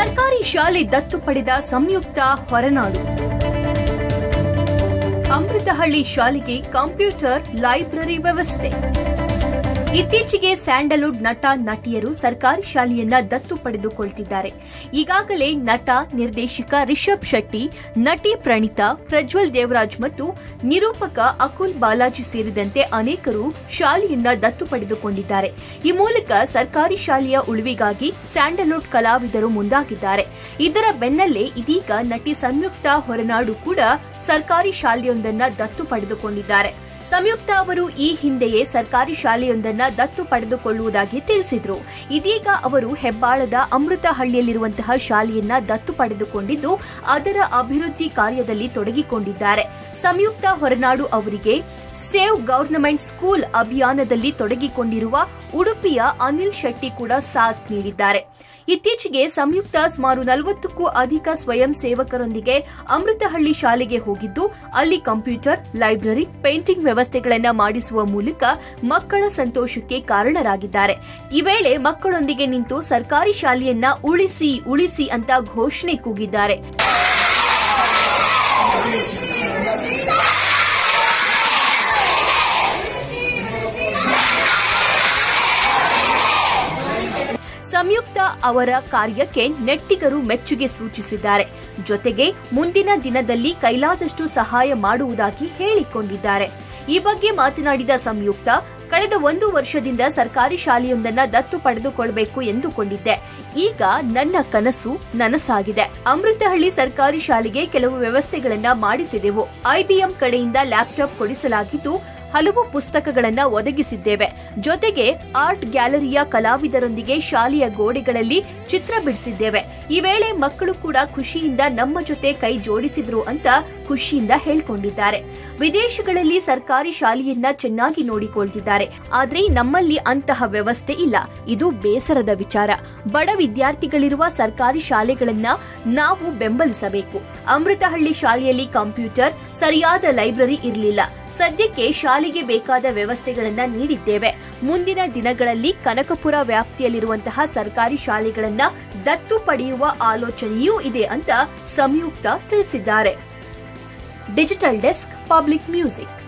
ಸರ್ಕಾರಿ ಶಾಲೆ ದತ್ತು ಪಡೆದ ಸಂಯುಕ್ತ ಹೊರನಾಡು ಅಮೃತಹಳ್ಳಿ ಶಾಲೆಗೆ ಕಂಪ್ಯೂಟರ್ ಲೈಬ್ರರಿ ವ್ಯವಸ್ಥೆ ಇತ್ತೀಚೆಗೆ ಸ್ಯಾಂಡಲ್ವುಡ್ ನಟ ನಟಿಯರು ಸರ್ಕಾರಿ ಶಾಲೆಯನ್ನ ದತ್ತು ಪಡೆದುಕೊಳ್ತಿದ್ದಾರೆ ಈಗಾಗಲೇ ನಟ ನಿರ್ದೇಶಕ ರಿಷಬ್ ಶೆಟ್ಟಿ ನಟಿ ಪ್ರಣೀತಾ ಪ್ರಜ್ವಲ್ ದೇವರಾಜ್ ಮತ್ತು ನಿರೂಪಕ ಅಕುಲ್ ಬಾಲಾಜಿ ಸೇರಿದಂತೆ ಅನೇಕರು ಶಾಲೆಯನ್ನ ದತ್ತು ಪಡೆದುಕೊಂಡಿದ್ದಾರೆ ಈ ಮೂಲಕ ಸರ್ಕಾರಿ ಶಾಲೆಯ ಉಳಿವಿಗಾಗಿ ಸ್ಯಾಂಡಲ್ವುಡ್ ಕಲಾವಿದರು ಮುಂದಾಗಿದ್ದಾರೆ ಇದರ ಬೆನ್ನಲ್ಲೇ ಇದೀಗ ನಟಿ ಸಂಯುಕ್ತ ಹೊರನಾಡು ಕೂಡ ಸರ್ಕಾರಿ ಶಾಲೆಯೊಂದನ್ನ ದತ್ತು ಪಡೆದುಕೊಂಡಿದ್ದಾರೆ ಸಂಯುಕ್ತ ಅವರು ಈ ಹಿಂದೆಯೇ ಸರ್ಕಾರಿ ಶಾಲೆಯೊಂದನ್ನ ದತ್ತು ಪಡೆದುಕೊಳ್ಳುವುದಾಗಿ ತಿಳಿಸಿದ್ರು ಇದೀಗ ಅವರು ಹೆಬ್ಬಾಳದ ಅಮೃತಹಳ್ಳಿಯಲ್ಲಿರುವಂತಹ ಶಾಲೆಯನ್ನ ದತ್ತು ಪಡೆದುಕೊಂಡಿದ್ದು ಅದರ ಅಭಿವೃದ್ಧಿ ಕಾರ್ಯದಲ್ಲಿ ತೊಡಗಿಕೊಂಡಿದ್ದಾರೆ ಸಂಯುಕ್ತ ಹೊರನಾಡು ಅವರಿಗೆ ಸೇವ್ ಗವರ್ನಮೆಂಟ್ ಸ್ಕೂಲ್ ಅಭಿಯಾನದಲ್ಲಿ ತೊಡಗಿಕೊಂಡಿರುವ ಉಡುಪಿಯ ಅನಿಲ್ ಶೆಟ್ಟಿ ಕೂಡ ಸಾಥ್ ನೀಡಿದ್ದಾರೆ ಇತ್ತೀಚೆಗೆ ಸಂಯುಕ್ತ ಸುಮಾರು ನಲವತ್ತಕ್ಕೂ ಅಧಿಕ ಸ್ವಯಂ ಸೇವಕರೊಂದಿಗೆ ಅಮೃತಹಳ್ಳಿ ಶಾಲೆಗೆ ಹೋಗಿದ್ದು ಅಲ್ಲಿ ಕಂಪ್ಯೂಟರ್ ಲೈಬ್ರರಿ ಪೇಂಟಿಂಗ್ ವ್ಯವಸ್ಥೆಗಳನ್ನ ಮಾಡಿಸುವ ಮೂಲಕ ಮಕ್ಕಳ ಸಂತೋಷಕ್ಕೆ ಕಾರಣರಾಗಿದ್ದಾರೆ ಈ ವೇಳೆ ಮಕ್ಕಳೊಂದಿಗೆ ನಿಂತು ಸರ್ಕಾರಿ ಶಾಲೆಯನ್ನ ಉಳಿಸಿ ಉಳಿಸಿ ಅಂತ ಘೋಷಣೆ ಕೂಗಿದ್ದಾರೆ ಸಂಯುಕ್ತ ಅವರ ಕಾರ್ಯಕ್ಕೆ ನೆಟ್ಟಿಗರು ಮೆಚ್ಚುಗೆ ಸೂಚಿಸಿದ್ದಾರೆ ಜೊತೆಗೆ ಮುಂದಿನ ದಿನದಲ್ಲಿ ಕೈಲಾದಷ್ಟು ಸಹಾಯ ಮಾಡುವುದಾಗಿ ಹೇಳಿಕೊಂಡಿದ್ದಾರೆ ಈ ಬಗ್ಗೆ ಮಾತನಾಡಿದ ಸಂಯುಕ್ತ ಕಳೆದ ಒಂದು ವರ್ಷದಿಂದ ಸರ್ಕಾರಿ ಶಾಲೆಯೊಂದನ್ನ ದತ್ತು ಪಡೆದುಕೊಳ್ಳಬೇಕು ಎಂದುಕೊಂಡಿದ್ದೆ ಈಗ ನನ್ನ ಕನಸು ನನಸಾಗಿದೆ ಅಮೃತಹಳ್ಳಿ ಸರ್ಕಾರಿ ಶಾಲೆಗೆ ಕೆಲವು ವ್ಯವಸ್ಥೆಗಳನ್ನ ಮಾಡಿಸಿದೆವು ಐಬಿಎಂ ಕಡೆಯಿಂದ ಲ್ಯಾಪ್ಟಾಪ್ ಕೊಡಿಸಲಾಗಿದ್ದು ಹಲವು ಪುಸ್ತಕಗಳನ್ನ ಒದಗಿಸಿದ್ದೇವೆ ಜೊತೆಗೆ ಆರ್ಟ್ ಗ್ಯಾಲರಿಯ ಕಲಾವಿದರೊಂದಿಗೆ ಶಾಲೆಯ ಗೋಡೆಗಳಲ್ಲಿ ಚಿತ್ರ ಬಿಡಿಸಿದ್ದೇವೆ ಈ ವೇಳೆ ಮಕ್ಕಳು ಕೂಡ ಖುಷಿಯಿಂದ ನಮ್ಮ ಜೊತೆ ಕೈ ಜೋಡಿಸಿದ್ರು ಅಂತ ಖುಷಿಯಿಂದ ಹೇಳ್ಕೊಂಡಿದ್ದಾರೆ ವಿದೇಶಗಳಲ್ಲಿ ಸರ್ಕಾರಿ ಶಾಲೆಯನ್ನ ಚೆನ್ನಾಗಿ ನೋಡಿಕೊಳ್ತಿದ್ದಾರೆ ಆದ್ರೆ ನಮ್ಮಲ್ಲಿ ಅಂತಹ ವ್ಯವಸ್ಥೆ ಇಲ್ಲ ಇದು ಬೇಸರದ ವಿಚಾರ ಬಡ ವಿದ್ಯಾರ್ಥಿಗಳಿರುವ ಸರ್ಕಾರಿ ಶಾಲೆಗಳನ್ನ ನಾವು ಬೆಂಬಲಿಸಬೇಕು ಅಮೃತಹಳ್ಳಿ ಶಾಲೆಯಲ್ಲಿ ಕಂಪ್ಯೂಟರ್ ಸರಿಯಾದ ಲೈಬ್ರರಿ ಇರಲಿಲ್ಲ ಸದ್ಯಕ್ಕೆ ಶಾಲೆಗೆ ಬೇಕಾದ ವ್ಯವಸ್ಥೆಗಳನ್ನ ನೀಡಿದ್ದೇವೆ ಮುಂದಿನ ದಿನಗಳಲ್ಲಿ ಕನಕಪುರ ವ್ಯಾಪ್ತಿಯಲ್ಲಿರುವಂತಹ ಸರ್ಕಾರಿ ಶಾಲೆಗಳನ್ನ ದತ್ತು ಪಡೆಯುವ ಆಲೋಚನೆಯೂ ಇದೆ ಅಂತ ಸಂಯುಕ್ತ ತಿಳಿಸಿದ್ದಾರೆ ಡಿಜಿಟಲ್ ಡೆಸ್ಕ್ ಪಬ್ಲಿಕ್ ಮ್ಯೂಸಿಕ್